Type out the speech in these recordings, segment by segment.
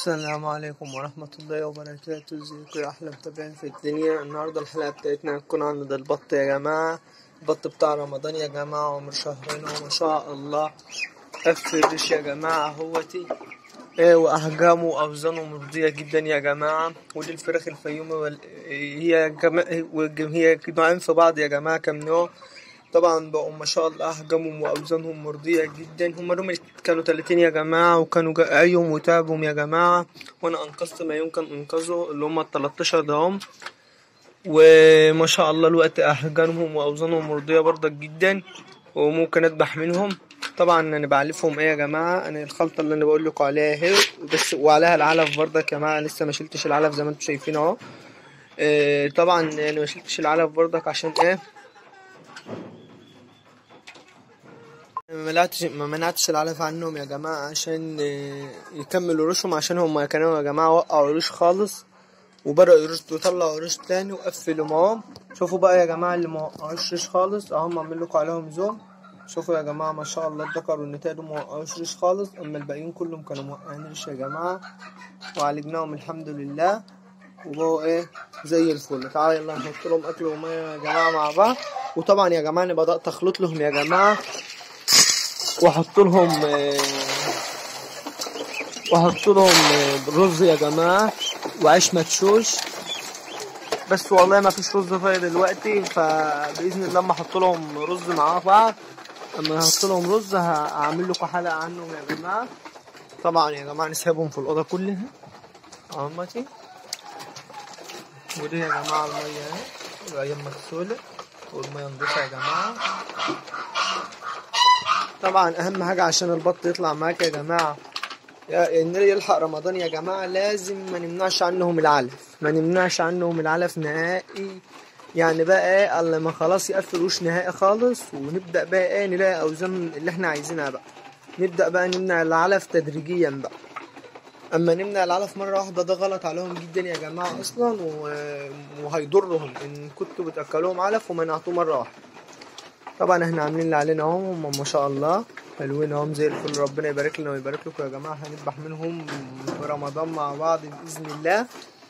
السلام عليكم ورحمة الله وبركاته ازيكم يا أحلى متابعين في الدنيا النهاردة الحلقة بتاعتنا هتكون عن ده البط يا جماعة البط بتاع رمضان يا جماعة عمر شهرين وما شاء الله قفل الريش يا جماعة اهوتي ايه وأحجامه وأوزانه مرضية جدا يا جماعة ودي الفراخ الفيومي وال... هي جما... هي نوعين في بعض يا جماعة كام نوع طبعا بقوا ما شاء الله أحجامهم وأوزانهم مرضية جدا هم دول كانوا تلاتين يا جماعة وكانوا جايهم وتعبهم يا جماعة وأنا أنقذت ما يمكن إنقاذه اللي هم التلاتاشر دهم وما شاء الله الوقت أحجامهم وأوزانهم مرضية برضك جدا وممكن أذبح منهم طبعا أنا بعلفهم إيه يا جماعة أنا الخلطة اللي أنا بقول لكم عليها اهي بس وعليها العلف برضك يا جماعة لسه ما شلتش العلف زي ما انتم شايفين أهو إيه طبعا أنا ما شلتش العلف برضك عشان إيه ما منعتش ما منعتش العلف عنهم يا جماعة عشان يكملوا ريشهم عشان هم كانوا يا جماعة وقعوا ريش خالص وبدأوا يرشوا ويطلعوا ريش تاني وقفلوا معاهم شوفوا بقى يا جماعة اللي ما وقعوش ريش خالص اهم اعمل لكم عليهم زوم شوفوا يا جماعة ما شاء الله الذكر والنتاية دول ما وقعوش ريش خالص اما الباقيين كلهم كانوا موقعين ريش يا جماعة وعالجناهم الحمد لله وبقوا ايه زي الفل تعالى يلا نحط لهم اكل وميه يا جماعة مع بعض وطبعا يا جماعة انا بدأت اخلط لهم يا جماعة واحط لهم واحط لهم رز يا جماعه وعيش مدشوش بس والله ما فيش رز فاضي دلوقتي فباذن الله اما احط لهم رز مع بعض اما احط لهم رز هعمل لكم حلقه عنهم يا جماعه طبعا يا جماعه نسيبهم في الاوضه كلها اهمتي ودي يا جماعه الميه اهي الايام مغسوله والميه نضيفه يا جماعه طبعا اهم حاجه عشان البط يطلع معاك يا جماعه ان يلحق رمضان يا جماعه لازم ما نمنعش عنهم العلف ما نمنعش عنهم العلف نهائي يعني بقى ايه اللي ما خلاص يقفل وش نهائي خالص ونبدا بقى ايه نلاقي اوزان اللي احنا عايزينها بقى نبدا بقى نمنع العلف تدريجيا بقى اما نمنع العلف مره واحده ده غلط عليهم جدا يا جماعه اصلا وهيضرهم ان كنتوا بتاكلوهم علف ومنعتوه مره واحده طبعا احنا عاملين اللي علينا اهم ما شاء الله حلوين اهم زي الفل ربنا يبارك لنا ويبارك لكم يا جماعه هنذبح منهم في رمضان مع بعض باذن الله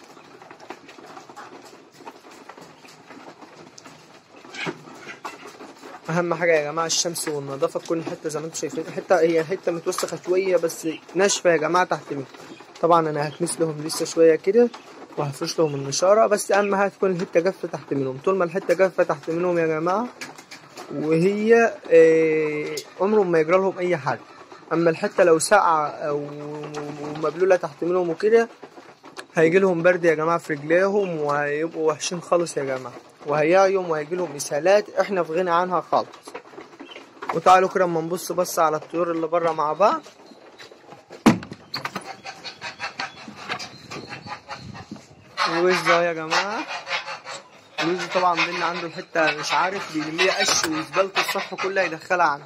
اهم حاجه يا جماعه الشمس والنظافه في كل حته زي ما انتم شايفين حته هي حته متوسخه شويه بس ناشفه يا جماعه تحت منها طبعا انا هكنس لهم لسه شويه كده وهفرش لهم النشاره بس اهم حاجه تكون الحته جافه تحت منهم طول ما الحته جافه تحت منهم يا جماعه وهي عمرهم ما يجرى لهم اي حاجه اما الحته لو ساقعه او مبلوله تحت منهم وكده هيجي لهم برد يا جماعه في رجليهم وهيبقوا وحشين خالص يا جماعه وهيعيهم وهيجي لهم اسهالات احنا في غنى عنها خالص وتعالوا كده اما نبص بص على الطيور اللي بره مع بعض وش ده يا جماعه لوزي طبعا بينا عنده الحته مش عارف بيلميها قش وزبالته الصف كلها يدخلها عنده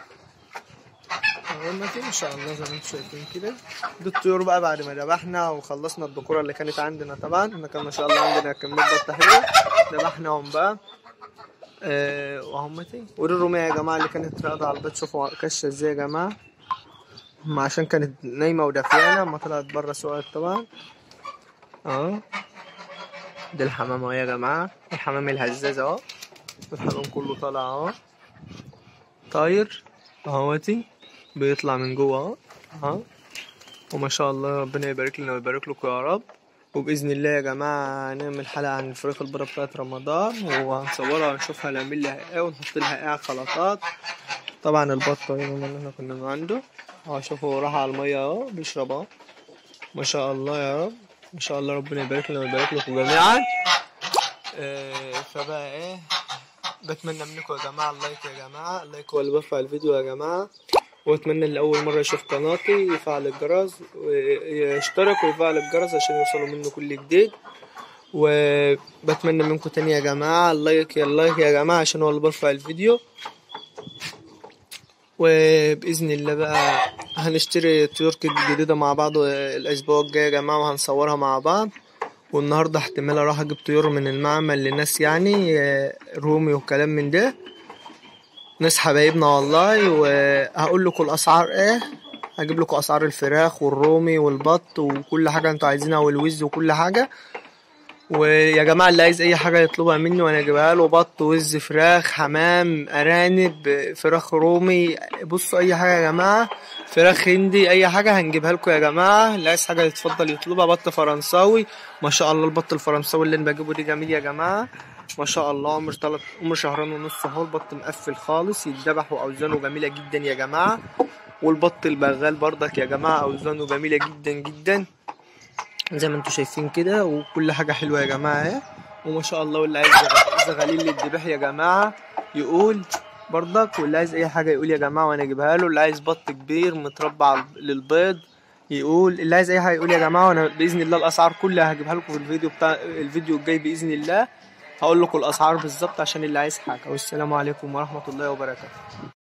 ماشي ان شاء الله زي ما انتم شايفين كده دي الطيور بقى بعد ما ذبحنا وخلصنا الذكوره اللي كانت عندنا طبعا احنا كان ما شاء الله عندنا كميه بطه حلوه ذبحناهم بقى آه وهمتي ودي الروميه يا جماعه اللي كانت راقده على البيت شوفوا كشه ازاي يا جماعه ما عشان كانت نايمه ودافيانه ما طلعت بره سؤال طبعا اه ده الحمام اهو يا جماعة الحمام الهزاز اهو الحمام كله طالع اهو طاير اهوتي بيطلع من جوه اهو اهو وما شاء الله ربنا يبارك لنا ويبارك لكم يا رب وباذن الله يا جماعه هنعمل حلقه عن الفراخ البيضاء بتاعت رمضان وهنصورها ونشوفها هنعمل لها ايه ونحط لها ايه خلطات طبعا البطه اللي احنا كنا من عنده اهو شوفوا راح على الميه اهو بيشرب اهو ما شاء الله يا رب ما شاء الله ربنا يبارك لنا ويبارك لكم جميعا آه فبقى ايه بتمنى منكم يا جماعه اللايك يا جماعه اللايك هو اللي بيرفع الفيديو يا جماعه واتمنى اللي اول مره يشوف قناتي يفعل الجرس ويشترك ويفعل الجرس عشان يوصلوا منه كل جديد وبتمنى منكم تاني يا جماعه اللايك يا اللايك يا جماعه عشان هو اللي بيرفع الفيديو وباذن الله بقى هنشتري طيور جديده مع بعض الاسبوع الجاي يا جماعه وهنصورها مع بعض والنهارده احتمال اروح اجيب طيور من المعمل لناس يعني رومي وكلام من ده ناس حبايبنا والله وهقول لكم الاسعار ايه هجيب لكم اسعار الفراخ والرومي والبط وكل حاجه انتوا عايزينها والوز وكل حاجه ويا جماعه اللي عايز اي حاجه يطلبها مني وانا اجيبها له بط وز فراخ حمام ارانب فراخ رومي بصوا اي حاجه يا جماعه فراخ هندي اي حاجه هنجيبها لكم يا جماعه اللي عايز حاجه يتفضل يطلبها بط فرنساوي ما شاء الله البط الفرنساوي اللي انا بجيبه ده جميل يا جماعه ما شاء الله عمر تلت عمر شهرين ونص اهو البط مقفل خالص يتذبح واوزانه جميله جدا يا جماعه والبط البغال برضك يا جماعه اوزانه جميله جدا جدا زي ما انتوا شايفين كده وكل حاجه حلوه يا جماعه اهي وما شاء الله واللي عايز زغ- زغاليل للذبح يا جماعه يقول برضك واللي عايز اي حاجه يقول يا جماعه وانا اجيبها له اللي عايز بط كبير متربع للبيض يقول اللي عايز اي حاجه يقول يا جماعه وانا باذن الله الاسعار كلها هجيبها لكم في الفيديو بتاع الفيديو الجاي باذن الله هقول لكم الاسعار بالظبط عشان اللي عايز حاجه والسلام عليكم ورحمه الله وبركاته